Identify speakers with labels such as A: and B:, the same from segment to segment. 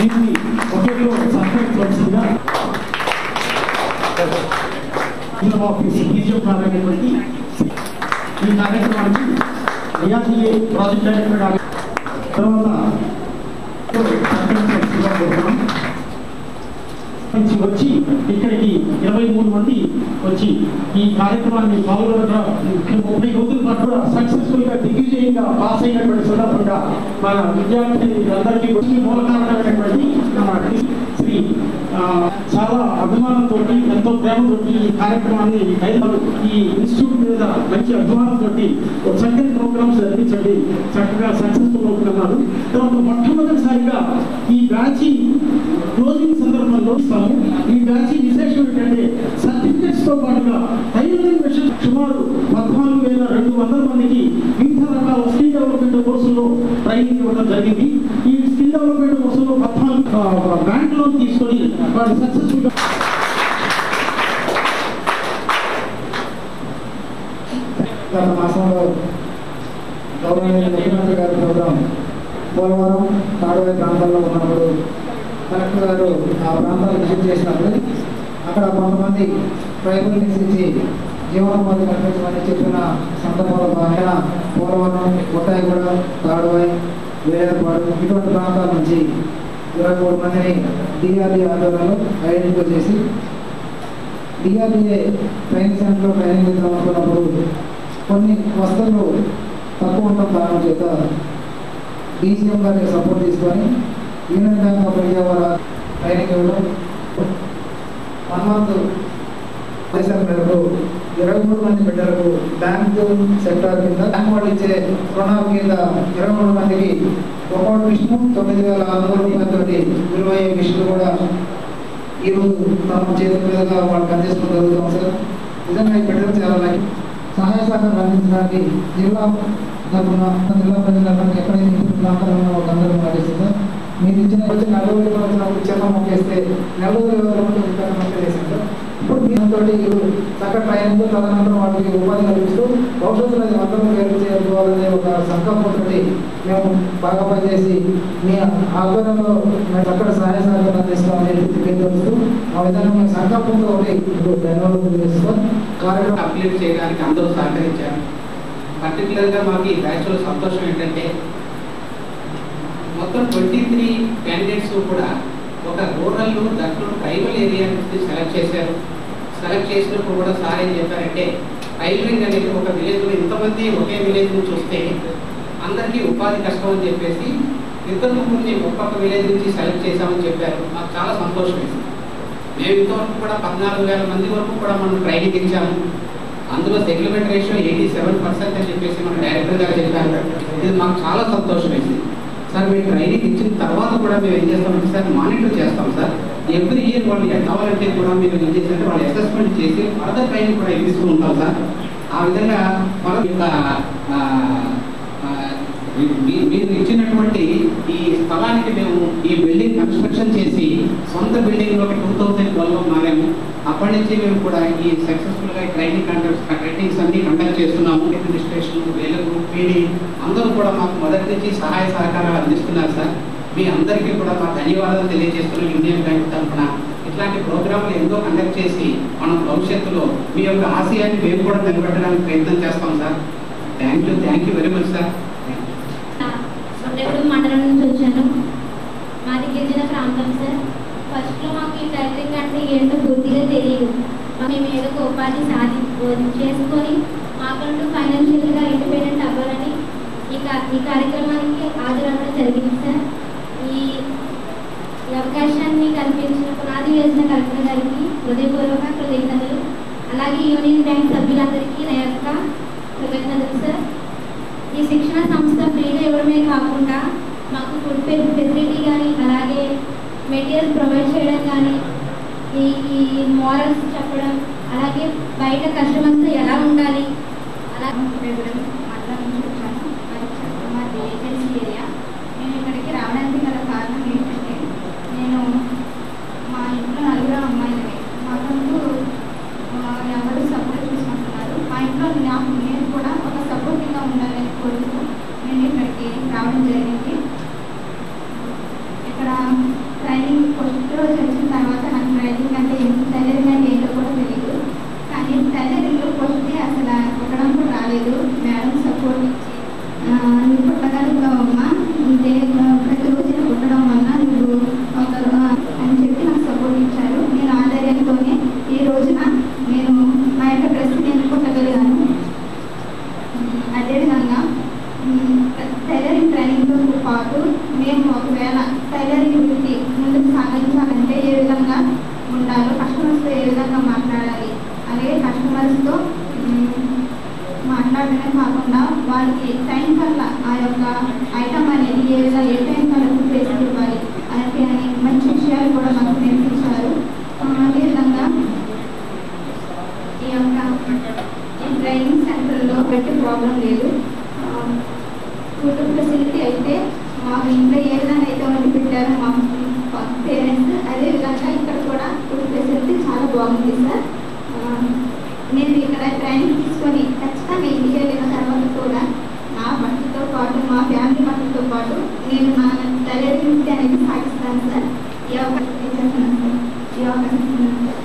A: దీన్ని ఒకేలో సహకరించవలసిందిగా జిల్లా ఆఫీస్ బీజం ప్రారంభించినటువంటి ఈ కార్యక్రమానికి ఐఆర్డీఏ ప్రాజెక్ట్ డైరెక్టర్ గారు తర్వాత సహకరించవలసిందిగా కోరుతున్నాం నుంచి వచ్చి ఇక్కడికి ఇరవై మూడు మంది వచ్చి ఈ కార్యక్రమాన్ని పాల్గొనగా ముప్పై రోజుల పాటు కూడా సక్సెస్ఫుల్ గా దిగ్విజయంగా పాస్ అయినటువంటి సందర్భంగా మన విద్యార్థులందరికీ వచ్చి మూల కారణమైనటువంటి మన శ్రీ ఆ, చాలా అభిమానంతో ఎంతో ప్రేమతో ఈ కార్యక్రమాన్ని హైదరాబాద్ ఈ ఇన్స్టిట్యూట్ మీద మంచి అభిమానంతో ఒక చక్కని ప్రోగ్రామ్స్ జరిపించండి చక్కగా సక్సెస్ఫుల్ అవుతున్నారు తర్వాత మొట్టమొదటిసారిగా ఈ బ్యాచ్ క్లోజింగ్ సందర్భంలో ఇస్తాము ఈ బ్యాచ్ విశేషం ఏంటంటే సర్టిఫికెట్స్ తో పాటుగా టైలరింగ్ మిషన్ సుమారు పద్నాలుగు వేల రెండు వందల మందికి వివిధ రకాల స్కిల్ డెవలప్మెంట్ కోర్సుల్లో ట్రైనింగ్ ఇవ్వడం జరిగింది ఈ స్కిల్ డెవలప్మెంట్ కోర్సులో పద్నాలుగు బ్యాంక్ లోన్ తీసుకొని వాళ్ళు సక్సెస్ఫుల్ గా
B: గత మాసంలో గౌరవనీయ ముఖ్యమంత్రి గారి ప్రోగ్రాం పోలవరం తాడువై ప్రాంతాల్లో ఉన్నప్పుడు కలెక్టర్ గారు ఆ ప్రాంతాలు విజిట్ చేసినప్పుడు అక్కడ కొంతమంది ట్రైబల్ నివసించి జీవనోపాధి కల్పించమని చెప్పిన సందర్భంలో భాగంగా పోలవరం కొట్టాయిగూడ తాడువై వేరేపాడు ఇటువంటి ప్రాంతాల నుంచి ఇరవై మూడు మందిని డిఆర్డీ ఆధ్వర్యంలో ఐడెంటిఫై చేసి డిఆర్డీఏ ట్రైనింగ్ సెంటర్లో ట్రైనింగ్ ఇద్దాం అనుకున్నప్పుడు కొన్ని వసతులు తక్కువ ఉండటం కారణం చేత డీసీఎం గారికి సపోర్ట్ తీసుకొని యూనియన్ బ్యాంక్ ఆఫ్ ఇండియా వారు ట్రైనింగ్ ఇవ్వడం వన్ మంత్ ఆదేశాల మేరకు ఇరవై మూడు మంది బిడ్డలకు బ్యాంకు సెక్టార్ కింద బ్యాంక్ వాళ్ళు ఇచ్చే రుణాల కింద ఇరవై మూడు మందికి ఒక్కొక్క మిషన్ తొమ్మిది వేల ఆరు వందల రూపాయలతోటి విలువయ్యే మిషన్లు కూడా ఈరోజు తమ చేతుల మీదుగా వాళ్ళకి అందించడం జరుగుతాం సార్ నిజంగా ఈ బిడ్డలు చాలా లైక్ సహాయ సహకారం అందించడానికి జిల్లా తరఫున జిల్లా ప్రజలందరికీ ఎక్కడైతే ఇప్పుడు ప్రాంతాల్లో ఉన్న వాళ్ళందరూ నడిస్తుంది మీరు ఇచ్చిన వచ్చి నెల్లూరు వచ్చినప్పుడు చిన్న మొక్కేస్తే నెల్లూరు మొక్క వేసింది సార్ ఇప్పుడు దీంతో చక్కగా ట్రైనింగ్ తదనంతరం వాళ్ళకి ఉపాధి కల్పిస్తూ భవిష్యత్తులో అది అందరం వేరు చేసుకోవాలనే ఒక సంకల్పంతో మేము బాగా పనిచేసి మీ ఆధ్వర్యంలో మేము అక్కడ సహాయ సహకారం అందిస్తామని తెలియజేస్తూ ఆ విధంగా మేము సంకల్పంతో ఒకటి ఇప్పుడు ధన్యవాదాలు చేస్తాం కార్యక్రమం
C: కంప్లీట్ చేయడానికి అందరూ సహకరించారు పర్టికులర్గా మాకు ఈ బ్యాచ్లో సంతోషం ఏంటంటే మొత్తం ట్వంటీ త్రీ క్యాండిడేట్స్ కూడా ఒక రూరల్ దట్లో ట్రైబల్ ఏరియా నుంచి సెలెక్ట్ చేశారు సెలెక్ట్ చేసినప్పుడు కూడా సార్ ఏం చెప్పారంటే టైలరింగ్ అనేది ఒక విలేజ్లో ఇంతమంది ఒకే విలేజ్ నుంచి వస్తే అందరికీ ఉపాధి కష్టం అని చెప్పేసి ఇద్దరు ముగ్గురిని ఒక్కొక్క విలేజ్ నుంచి సెలెక్ట్ చేశామని చెప్పారు మాకు చాలా సంతోషం వేసింది మేము ఇంతవరకు కూడా పద్నాలుగు వేల మంది వరకు కూడా మనం ట్రైనింగ్ ఇచ్చాము అందులో settlement ratio eighty seven percent అని చెప్పేసి మన డైరెక్టర్ గారు చెప్పారు ఇది మాకు చాలా సంతోషం వేసింది సార్ మీరు ట్రైనింగ్ ఇచ్చిన తర్వాత కూడా మేము ఏం చేస్తామంటే సార్ మానిటర్ చేస్తాం సార్ ఎవ్రీ ఇయర్ వాళ్ళు కావాలంటే కూడా మీరు ఏం చేసినట్టే వాళ్ళు అసెస్మెంట్ చేసి ఫర్దర్ ట్రైనింగ్ కూడా ఇస్తూ ఉంటాం సార్ ఆ విధంగా మనం యొక్క ఆ, ఆ, మీ- మీ- మీరు ఇచ్చినటువంటి ఈ స్థలానికి మేము ఈ బిల్డింగ్ కన్స్ట్రక్షన్ చేసి సొంత బిల్డింగ్ లో టూ థౌసండ్ ట్వెల్వ్ లో మారాము అప్పటి నుంచి మేము కూడా ఈ సక్సెస్ఫుల్ గా ట్రైనింగ్ కండక్ట్ ట్రైనింగ్స్ అన్ని కండక్ట్ చేస్తున్నాము అడ్మినిస్ట్రేషన్ వేలకు పీడి అందరూ కూడా మాకు మొదటి నుంచి సహాయ సహకారాలు అందిస్తున్నారు సార్ మీ అందరికీ కూడా మా ధన్యవాదాలు తెలియజేస్తున్నాం యూనియన్ బ్యాంక్ తరఫున ఇట్లాంటి ప్రోగ్రాంలు ఎన్నో కండక్ట్ చేసి మనం భవిష్యత్తులో మీ యొక్క ఆశయాన్ని మేము కూడా నిలబెట్టడానికి ప్రయత్నం చేస్తాం sir thank you thank you very much sir
D: Sonthagudem మండలం నుంచి వచ్చాను మాది గిరిజన ప్రాంతం సార్ ఫస్ట్లో మాకు ఈ టైలరింగ్ అంటే ఏంటో పూర్తిగా తెలియదు మేము ఏదో ఒక ఉపాధి సాధి చేసుకొని మాకంటూ ఫైనాన్షియల్గా ఇండిపెండెంట్ అవ్వాలని ఈ కా- ఈ కార్యక్రమానికి హాజరవ్వడం జరిగింది సార్ ఈ ఈ అవకాశాన్ని కల్పించిన పునాది వేసిన కలెక్టర్ గారికి హృదయపూర్వక కృతజ్ఞతలు అలాగే యూనియన్ బ్యాంక్ సభ్యులందరికీ నా యొక్క కృతజ్ఞతలు సార్ ఈ శిక్షణ సంస్థ ఫ్రీగా ఇవ్వడమే కాకుండా మాకు ఫుడ్ ఫెసిలిటీ కానీ అలాగే మెటీరియల్ ప్రొవైడ్ చేయడం కానీ ఈ ఈ మోరల్స్ చెప్పడం అలాగే బయట కస్టమర్స్తో ఎలా ఉండాలి అలా
E: రేపురం మండలం నుంచి వచ్చాను మరి చక్కగా మాది ఏజెన్సీ ఏరియా నేను ఇక్కడికి రావడానికి గల కారణం ఏంటంటే నేను మా ఇంట్లో నలుగురు అమ్మాయిలమే మాకంటూ ఆ, ఎవరు సపోర్ట్ చూసుకుంటున్నారు మా ఇంట్లో నాకు నేను కూడా ఒక సపోర్టింగ్గా ఉండాలని కోరుతూ నేను ఇక్కడికి రావడం జరిగింది ఇక్కడ ట్రైనింగ్ ఫస్ట్ రోజు వచ్చిన తర్వాత నాకు ట్రైనింగ్ అంటే ఏంటి టైలరింగ్ అంటే ఏంటో కూడా తెలియదు కానీ టైలరింగ్లో ఫస్ట్ డే అసలు కుట్టడం కూడా రాలేదు మేడం సపోర్ట్ ఇచ్చి ఆ, నువ్వు కుట్టగలుగుతావమ్మా ఇదే ఆ, ప్రతిరోజు ఇలా కుట్టడం వల్ల నువ్వు ఒక ఆ, అని చెప్పి నాకు సపోర్ట్ ఇచ్చారు నేను ఆ ధైర్యంతోనే ఈ రోజున నేను నా యొక్క డ్రెస్ నేను కుట్టగలిగాను అదేవిధంగా మ్, టైలరింగ్ ట్రైనింగ్తో పాటు మేము ఒకవేళ టైలరింగ్ వృత్తి ముందుకు సాగించాలంటే ఏ విధంగా ఉండాలో కస్టమర్స్తో ఏ విధంగా మాట్లాడాలి అలాగే కస్టమర్స్తో మాట్లాడడమే కాకుండా వాళ్ళకి టైం కల్లా ఆ యొక్క ఐటమ్ అనేది ఏ విధంగా ఏ టైం కల్లా ప్లేస్ ఇవ్వాలి అలాంటి అనే మంచి విషయాలు కూడా మాకు నేర్పించారు ఆ, అదేవిధంగా ఈ యొక్క ఈ ట్రైనింగ్ సెంటర్లో పెట్టి ప్రాబ్లం లేదు ఫుడ్ ఫెసిలిటీ అయితే మాకు ఇంట్లో ఏ విధంగా అయితే వండి పెట్టారో మా పేరెంట్స్ అదే విధంగా ఇక్కడ కూడా ఫుడ్ ఫెసిలిటీ చాలా బాగుంది సార్ ఆ, నేను ఇక్కడ ట్రైనింగ్ తీసుకొని ఖచ్చితంగా ఇంటికి వెళ్ళిన తర్వాత కూడా నా బట్టలతో పాటు మా ఫ్యామిలీ బట్టలతో పాటు నేను నా టైలరింగ్ వృత్తి అనేది సాగిస్తాను సార్ ఈ అవకాశం ఇచ్చేస్తున్నాను సార్ ఈ అవకాశం ఇస్తున్నాను సార్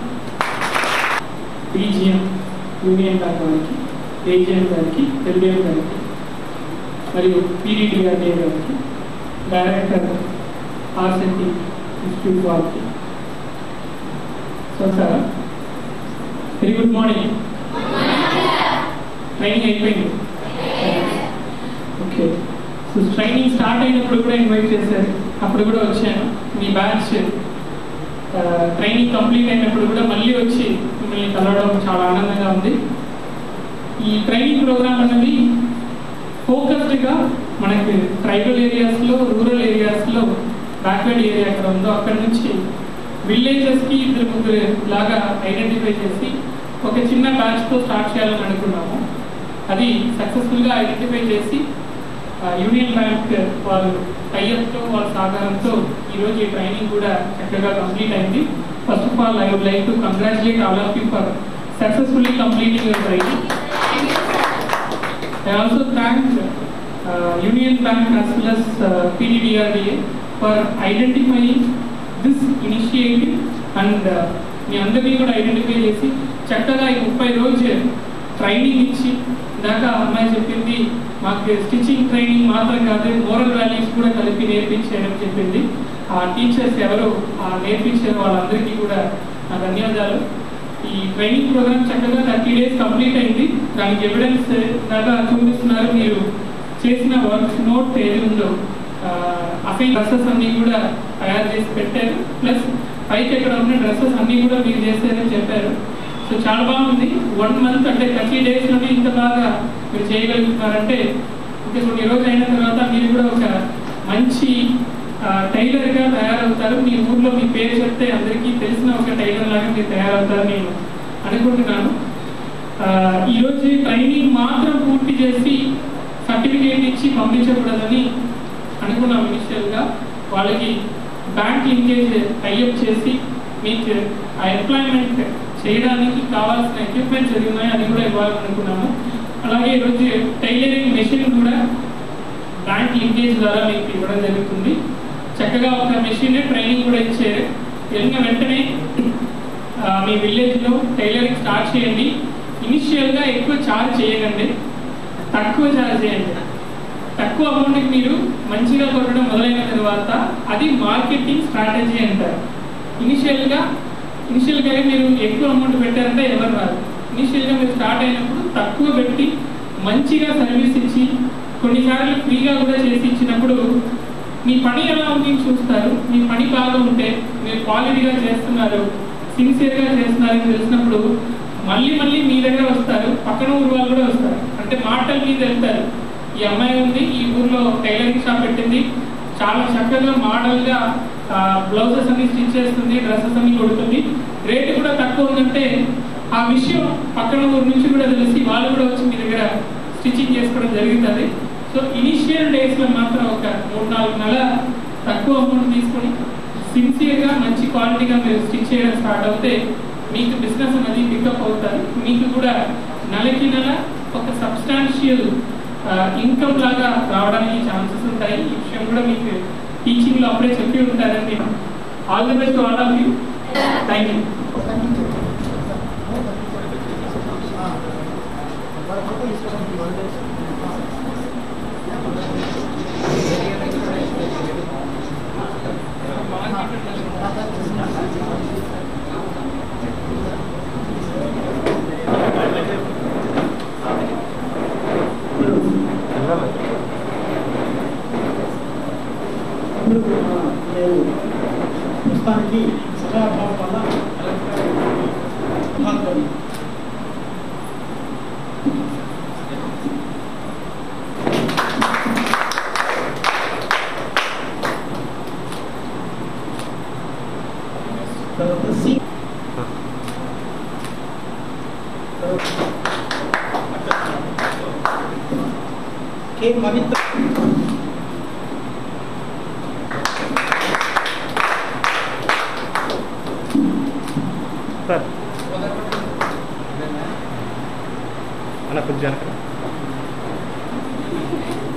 F: బీజిఎం యూనియన్ బ్యాంక్ వారికి ఏజిఎం గారికి ఎల్బిఎం గారికి మరియు పీడీడీఆర్డీఏ గారికి డైరెక్టర్ ఆర్సెంటి ఇన్స్టిట్యూట్ వారికి so sir very good morning training అయిపోయింది ఓకే సో ట్రైనింగ్ స్టార్ట్ అయినప్పుడు కూడా ఇన్వైట్ చేశారు అప్పుడు కూడా వచ్చాను మీ బ్యాచ్ ట్రైనింగ్ కంప్లీట్ అయినప్పుడు కూడా మళ్ళీ వచ్చి మిమ్మల్ని కలవడం చాలా ఆనందంగా ఉంది ఈ ట్రైనింగ్ ప్రోగ్రామ్ అనేది ఫోకస్డ్గా మనకి ట్రైబల్ ఏరియాస్లో రూరల్ ఏరియాస్లో బ్యాక్వర్డ్ ఏరియా ఎక్కడ ఉందో అక్కడ నుంచి విలేజెస్కి ఇద్దరు ముగ్గురు లాగా ఐడెంటిఫై చేసి ఒక చిన్న బ్యాచ్తో స్టార్ట్ చేయాలని అనుకున్నాము అది సక్సెస్ఫుల్గా ఐడెంటిఫై చేసి ఆ, యూనియన్ బ్యాంక్ వాళ్ళు టైఅప్తో వాళ్ళ సహకారంతో ఈరోజు ఈ ట్రైనింగ్ కూడా చక్కగా కంప్లీట్ అయింది first of all I would like to congratulate all of you for successfully completing your training I also thank uh, Union Bank as well as uh, PDDRDA for identifying this initiative and uh, మీ అందరినీ కూడా identify చేసి చక్కగా ఈ ముప్పై రోజు training ఇచ్చి దాకా అమ్మాయి చెప్పింది మాకు స్టిచ్చింగ్ ట్రైనింగ్ మాత్రం కాదు మోరల్ వాల్యూస్ కూడా కలిపి నేర్పించారని చెప్పింది ఆ టీచర్స్ ఎవరు ఆ నేర్పించారో వాళ్ళందరికీ కూడా నా ధన్యవాదాలు ఈ ట్రైనింగ్ ప్రోగ్రామ్ చక్కగా థర్టీ డేస్ కంప్లీట్ అయింది దానికి ఎవిడెన్స్ దాకా చూపిస్తున్నారు మీరు చేసిన వర్క్ నోట్ ఏది ఉందో అసైన్ డ్రెస్సెస్ అన్నీ కూడా తయారు చేసి పెట్టారు ప్లస్ పైకి ఎక్కడ ఉన్న డ్రెస్సెస్ అన్నీ కూడా మీరు చేశారని చెప్పారు సో చాలా బాగుంది వన్ మంత్ అంటే థర్టీ డేస్లోనే ఇంత బాగా మీరు చేయగలుగుతున్నారంటే ఇంకా కొన్ని రోజులు అయిన తర్వాత మీరు కూడా ఒక మంచి టైలర్గా తయారవుతారు మీ ఊర్లో మీ పేరు చెప్తే అందరికీ తెలిసిన ఒక టైలర్ లాగా మీరు తయారవుతారు నేను అనుకుంటున్నాను ఆ, ఈరోజు ట్రైనింగ్ మాత్రం పూర్తి చేసి సర్టిఫికేట్ ఇచ్చి పంపించకూడదని అనుకున్నాం ఇనిషియల్గా వాళ్ళకి బ్యాంక్ లింకేజ్ టైఅప్ చేసి మీకు ఆ ఎంప్లాయ్మెంట్ చేయడానికి కావాల్సిన ఎక్విప్మెంట్స్ ఏది ఉన్నాయో అది కూడా ఇవ్వాలనుకున్నాము అలాగే ఈరోజు టైలరింగ్ మెషిన్ కూడా బ్యాంక్ లింకేజ్ ద్వారా మీకు ఇవ్వడం జరుగుతుంది చక్కగా ఒక మెషిన్ ట్రైనింగ్ కూడా ఇచ్చారు వెళ్ళిన వెంటనే ఆ, మీ విలేజ్లో టైలరింగ్ స్టార్ట్ చేయండి ఇనిషియల్గా ఎక్కువ ఛార్జ్ చేయకండి తక్కువ ఛార్జ్ చేయండి తక్కువ అమౌంట్కి మీరు మంచిగా కొట్టడం మొదలైన తర్వాత అది మార్కెటింగ్ స్ట్రాటజీ అంటారు ఇనిషియల్గా ఇనిషియల్గా మీరు ఎక్కువ అమౌంట్ పెట్టారంటే ఎవరు రాదు ఇనిషియల్గా మీరు స్టార్ట్ అయినప్పుడు తక్కువ పెట్టి మంచిగా సర్వీస్ ఇచ్చి కొన్నిసార్లు ఫ్రీగా కూడా చేసి ఇచ్చినప్పుడు మీ పని ఎలా ఉంది అని చూస్తారు మీ పని బాగా ఉంటే మీరు క్వాలిటీగా చేస్తున్నారు సిన్సియర్గా చేస్తున్నారు అని తెలిసినప్పుడు మళ్ళీ మళ్ళీ మీ దగ్గర వస్తారు పక్కన ఊరు వాళ్ళు కూడా వస్తారు అంటే మాటల మీద వెళ్తారు ఈ అమ్మాయి ఉంది ఈ ఊర్లో టైలరింగ్ షాప్ పెట్టింది చాలా చక్కగా మోడల్గా బ్లౌజెస్ అన్ని స్టిచ్ చేస్తుంది డ్రెస్సెస్ అన్ని కొడుతుంది రేట్ కూడా తక్కువ ఉందంటే ఆ విషయం పక్కన ఊరు నుంచి కూడా తెలిసి వాళ్ళు కూడా వచ్చి మీ దగ్గర స్టిచ్చింగ్ చేసుకోవడం జరుగుతుంది సో ఇనిషియల్ డేస్లో మాత్రం ఒక మూడు నాలుగు నెలల తక్కువ అమౌంట్ తీసుకొని సిన్సియర్గా మంచి క్వాలిటీగా మీరు స్టిచ్ చేయడం స్టార్ట్ అవుతే మీకు బిజినెస్ అనేది పికప్ అవుతుంది మీకు కూడా నెలకి నెల ఒక సబ్స్టాన్షియల్ ఇన్కమ్ లాగా రావడానికి ఛాన్సెస్ ఉంటాయి ఈ విషయం కూడా మీకు టీచింగ్లో అప్పుడే చెప్పి ఉంటారని all the best all of you thank you
A: ఇప్పుడు ఆ, నేను ప్రస్తుతానికి సమయాభావం వల్ల మహాత్ముని తర్వాత సి కే మహిత
G: సార్ అన్న కొంచెం వెనక.